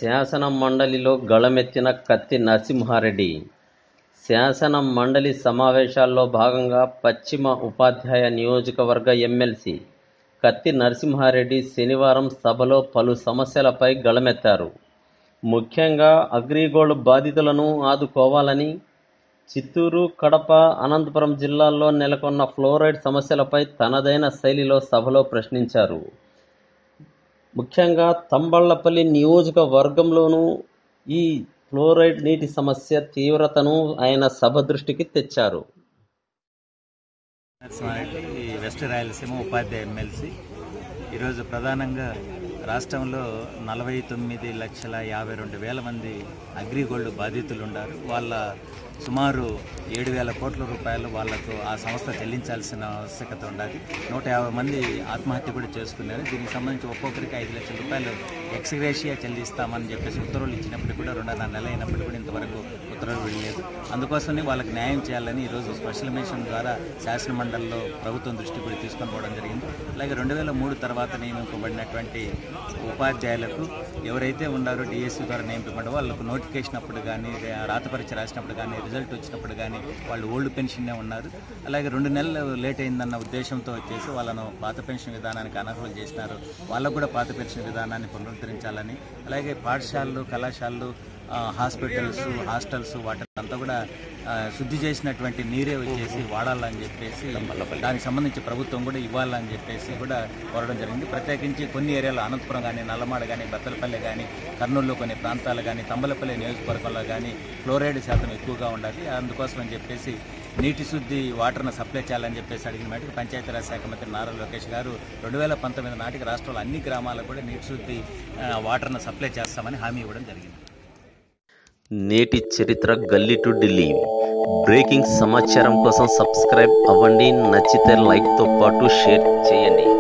శాసన మండలిలో గళమెత్తిన కత్తి నరసింహారెడ్డి శాసన మండలి సమావేశాల్లో భాగంగా పశ్చిమ ఉపాధ్యాయ నియోజకవర్గ ఎమ్మెల్సీ కత్తి నరసింహారెడ్డి శనివారం సభలో పలు సమస్యలపై గళమెత్తారు ముఖ్యంగా అగ్రిగోల్డ్ బాధితులను ఆదుకోవాలని చిత్తూరు కడప అనంతపురం జిల్లాల్లో నెలకొన్న ఫ్లోరైడ్ సమస్యలపై తనదైన శైలిలో సభలో ప్రశ్నించారు ముఖ్యంగా తంబళ్లపల్లి నియోజకవర్గంలోనూ ఈ ఫ్లోరైడ్ నీటి సమస్య తీవ్రతను ఆయన సభ దృష్టికి తెచ్చారు నరసింహారెడ్డి వెస్ట్ రాయలసీమ ఉపాధ్యాయ ఎమ్మెల్సీ ఈరోజు ప్రధానంగా రాష్ట్రంలో నలభై తొమ్మిది లక్షల యాభై రెండు వేల మంది అగ్రిగోల్డ్ బాధితులు ఉన్నారు వాళ్ళ సుమారు ఏడు వేల కోట్ల రూపాయలు వాళ్లకు ఆ సంస్థ చెల్లించాల్సిన ఆవశ్యకత ఉండాలి నూట యాభై మంది ఆత్మహత్య కూడా చేసుకున్నారు దీనికి సంబంధించి ఒక్కొక్కరికి ఐదు లక్షల రూపాయలు ఎక్స్గ్రేషియా చెల్లిస్తామని చెప్పేసి ఉత్తర్వులు ఇచ్చినప్పుడు కూడా రెండున్నర నెల అయినప్పుడు కూడా ఇంతవరకు ఉత్తర్వులు వెళ్ళలేదు అందుకోసమే వాళ్ళకి న్యాయం చేయాలని ఈరోజు స్పెషల్ మిషన్ ద్వారా శాసన మండలిలో ప్రభుత్వం దృష్టి కూడా తీసుకొని పోవడం జరిగింది అలాగే రెండు వేల మూడు తర్వాత నియమింపబడినటువంటి ఉపాధ్యాయులకు ఎవరైతే ఉన్నారో డిఎస్సి ద్వారా నియమింపబడి వాళ్ళకు నోటిఫికేషన్ అప్పుడు కానీ రాత పరీక్ష రాసినప్పుడు కానీ రిజల్ట్ వచ్చినప్పుడు కానీ వాళ్ళు ఓల్డ్ పెన్షన్నే ఉన్నారు అలాగే రెండు నెలలు లేట్ అయిందన్న ఉద్దేశంతో వచ్చేసి వాళ్ళను పాత పెన్షన్ విధానానికి అనర్హులు చేసినారు వాళ్ళకు కూడా పాత పెన్షన్ విధానాన్ని పునరుద్ధరించాలని అలాగే పాఠశాలలు కళాశాలలు ఆ, హాస్పిటల్స్ హాస్టల్స్ వాటినంతా కూడా ఆ, శుద్ధి చేసినటువంటి నీరే వచ్చేసి వాడాలని చెప్పేసి దానికి సంబంధించి ప్రభుత్వం కూడా ఇవ్వాలని చెప్పేసి కూడా కోరడం జరిగింది ప్రత్యేకించి కొన్ని ఏరియాలో అనంతపురం కానీ నల్లమాడ కానీ బత్తలపల్లి కానీ కర్నూలులో కొన్ని ప్రాంతాలు కానీ తంబలపల్లి నియోజకవర్గంలో కానీ ఫ్లోరైడ్ శాతం ఎక్కువగా ఉండాలి అందుకోసం అని చెప్పేసి నీటి శుద్ధి వాటర్ను సప్లై చేయాలని చెప్పేసి అడిగిన మేరకు పంచాయతీరాజ్ శాఖ మంత్రి నారా లోకేష్ గారు రెండు వేల పంతొమ్మిది నాటికి రాష్ట్రంలో అన్ని గ్రామాలకు కూడా నీటి శుద్ధి ఆ, వాటర్ను సప్లై చేస్తామని హామీ ఇవ్వడం జరిగింది నేటి చరిత్ర గల్లీ టు ఢిల్లీ బ్రేకింగ్ సమాచారం కోసం సబ్స్క్రైబ్ అవ్వండి నచ్చితే లైక్తో పాటు షేర్ చేయండి